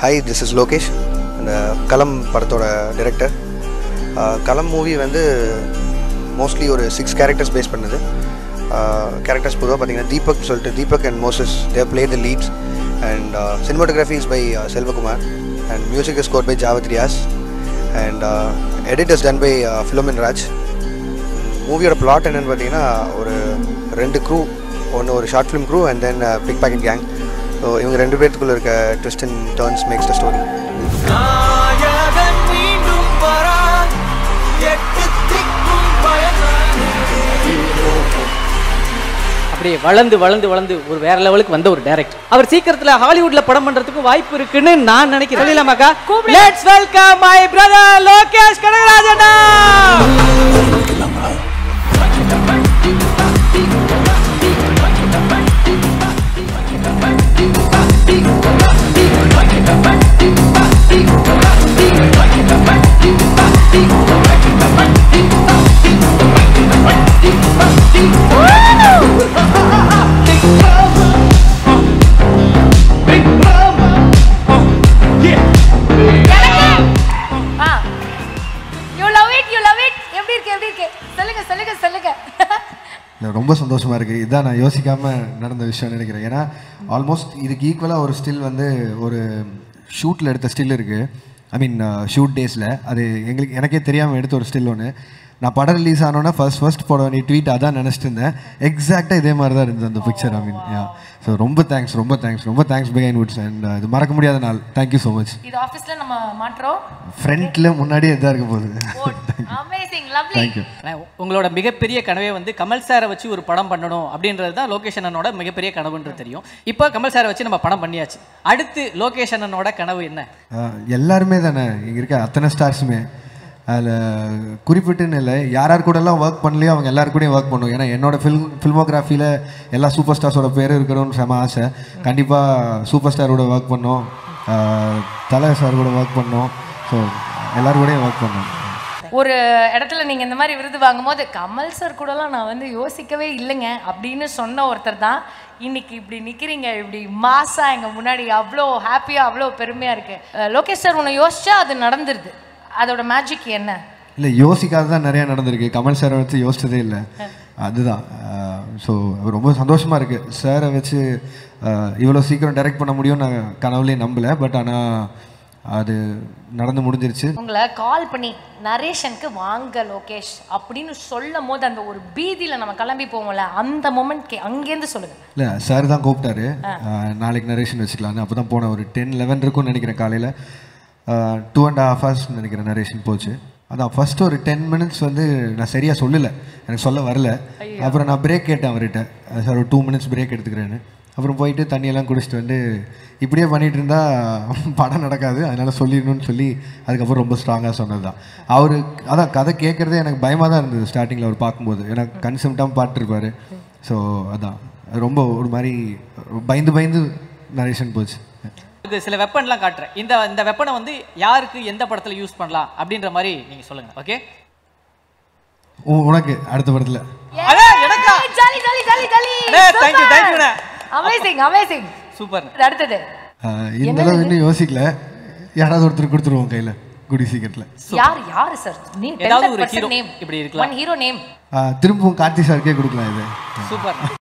Hi this is Lokesh அந்த களம் படத்தோட டிரெக்டர் களம் மூவி வந்து மோஸ்ட்லி ஒரு சிக்ஸ் கேரக்டர்ஸ் பேஸ் பண்ணுது கேரக்டர்ஸ் பொதுவாக பார்த்தீங்கன்னா தீபக் சொல்லிட்டு Deepak and Moses Dev play the leads and cinematography is by Selvakumar and music is score by Javed Riyaz and edit is done by Philomin Raj மூவியோட பிளாட் என்னென்னு பார்த்தீங்கன்னா ஒரு ரெண்டு க்ரூ ஒன்று ஒரு short film crew and then pickpocket gang so இவங்க ரெண்டு பேர்த்துக்குள்ள இருக்க twist and turns makes the story நாயகன் மீண்டும் வரா எட்டு திக்கும் பயனானே அப்படியே வளர்ந்து வளர்ந்து வளர்ந்து ஒரு வேற லெவலுக்கு வந்த ஒரு டைரக்டர் அவர் சீக்கிரத்துல ஹாலிவுட்ல படம் பண்றதுக்கு வாய்ப்பு இருக்குன்னு நான் நினைக்கிறேன் சொல்லலாமாக்கா let's welcome my brother Lokesh கனகராஜனா ah you love it you love it எப்படி இருக்கு எப்படி இருக்கு சொல்லுங்க சொல்லுங்க சொல்லுங்க இல்லை ரொம்ப சந்தோஷமாக இருக்குது இதான் நான் யோசிக்காமல் நடந்த விஷயம்னு நினைக்கிறேன் ஏன்னா ஆல்மோஸ்ட் இதுக்கு ஈக்குவலாக ஒரு ஸ்டில் வந்து ஒரு ஷூட்டில் எடுத்த ஸ்டில் இருக்குது ஐ மீன் ஷூட் டேஸில் அது எங்களுக்கு எனக்கே தெரியாமல் எடுத்த ஒரு ஸ்டில் ஒன்று நான் படம் ரிலீஸ் ஆனோன்னா ஃபர்ஸ்ட் ஃபர்ஸ்ட் போட வேண்டிய ட்வீட் அதான் நினச்சிட்டு இருந்தேன் எக்ஸாக்டாக இதே மாதிரி தான் இருந்தது அந்த picture I mean yeah so ரொம்ப தேங்க்ஸ் ரொம்ப தேங்க்ஸ் ரொம்ப தேங்க்ஸ் பிகைன் வுட்ஸ் அண்ட் இது மறக்க முடியாத நாள் தேங்க்யூ ஸோ மச் இது ஆபீஸ்ல நம்ம மாட்றோம் ஃப்ரண்ட்டில் முன்னாடியே இதாக இருக்க போகுது அமேசிங் லவ்லி தேங்க்யூ உங்களோட மிகப்பெரிய கனவே வந்து கமல் சாரை வச்சு ஒரு படம் பண்ணணும் அப்படின்றது தான் லோகேஷ் அண்ணனோட மிகப்பெரிய கனவுன்றது தெரியும் இப்போ கமல் சாரை வச்சு நம்ம படம் பண்ணியாச்சு அடுத்து லோகேஷ் அண்ணனோட கனவு என்ன ஆஹ் எல்லாருமே தானே இங்கே இருக்க அத்தனை ஸ்டார்ஸுமே அதில் குறிப்பிட்டுன்னு இல்லை யார் யார் கூடலாம் ஒர்க் பண்ணலையோ அவங்க எல்லாரு கூடயும் ஒர்க் பண்ணும் ஏன்னா என்னோட ஃபில்ம் ஃபில்மோகிராஃபியில் எல்லா சூப்பர் ஸ்டார்ஸோட பேர் இருக்கணும்னு செம ஆசை கண்டிப்பாக சூப்பர் ஸ்டாரோட ஒர்க் பண்ணோம் ஆஹ் தலை சார் கூட ஒர்க் பண்ணோம் ஸோ எல்லாரு கூடயும் ஒர்க் பண்ணோம் ஒரு இடத்துல நீங்க இந்த மாதிரி விருது வாங்கும்போது கமல் சார் கூடலாம் நான் வந்து யோசிக்கவே இல்லைங்க அப்படின்னு சொன்ன ஒருத்தர் தான் இன்னைக்கு இப்படி நிக்கிறீங்க இப்படி மாசா எங்க முன்னாடி அவ்வளோ ஹாப்பியா அவ்வளோ பெருமையா இருக்கு அஹ் லோகேஷ் சார் உன்னை யோசிச்சா அது நடந்துருது அதோட மேஜிக் என்ன இல்லை யோசிக்காத தான் நிறையா நடந்திருக்கு கமல் சாரை வச்சு யோசிச்சதே இல்லை அதுதான் ஸோ ரொம்ப சந்தோஷமாக இருக்குது சாரை வச்சு இவ்வளோ சீக்கிரம் டைரக்ட் பண்ண முடியும்னு நான் கனவுலேயே நம்பலை பட் ஆனால் அது நடந்து முடிஞ்சிருச்சு உங்களை கால் பண்ணி நரேஷனுக்கு வாங்க லோகேஷ் அப்படின்னு சொல்லும் போது அந்த ஒரு பீதியில நம்ம கிளம்பி போவோம்ல அந்த மொமெண்ட் அங்கேருந்து சொல்லுங்க இல்லை சார் தான் கூப்பிட்டாரு அஹ், நாளைக்கு நரேஷன் வச்சுக்கலான்னு அப்போ தான் போனேன் ஒரு டென் லெவன் இருக்கும்னு நினைக்கிறேன் காலையில் டூ அண்ட் ஹாஃப் ஹவர்ஸ் நினைக்கிறேன் நரேஷன் போச்சு அதான் ஃபர்ஸ்ட் ஒரு டென் மினிட்ஸ் வந்து நான் சரியாக சொல்லலை எனக்கு சொல்ல வரல அப்புறம் நான் பிரேக் கேட்டேன் அவர்கிட்ட சார் ஒரு டூ மினிட்ஸ் பிரேக் எடுத்துக்கிறேன்னு அப்புறம் போயிட்டு தண்ணியெல்லாம் குடிச்சிட்டு வந்து இப்படியே பண்ணிட்டு இருந்தா படம் நடக்காது அதனால சொல்லிடணும்னு சொல்லி அதுக்கப்புறம் ரொம்ப ஸ்ட்ராங்காக சொன்னது தான் அவர் அதான் கதை கேட்குறதே எனக்கு பயமாக தான் இருந்தது ஸ்டார்டிங்கில் அவர் பார்க்கும்போது ஏன்னா கன்செப்டாக பாட்டுருப்பாரு ஸோ அதான் அது ரொம்ப ஒரு மாதிரி பயந்து பயந்து நரேஷன் போச்சு இது சில வெப்பன்லாம் காட்டுறேன் இந்த இந்த வெப்பனை வந்து யாருக்கு எந்த படத்துல யூஸ் பண்ணலாம் அப்படின்ற மாதிரி நீங்க சொல்லுங்க ஓகே உ- உனக்கு அடுத்த படத்தில் அடே, எனக்கா? ஜாலி ஜாலி ஜாலி ஜாலி அடே, thank you, thank you ண்ணே. அமேசிங் அமேசிங் சூப்பர் அடுத்தது இந்த அளவு இன்னும் யோசிக்கல யாராவது ஒருத்தர் கொடுத்துருவோம் கையில் குடி சீக்கிரத்தில் யார் யார் சார் நீ ஏதாவது ஒரு நேம் hero இப்படி இருக்கலாம். ஒன் ஹீரோ நேம் திரும்பவும் கார்த்தி சாருக்கே கொடுக்கலாம் இது சூப்பர்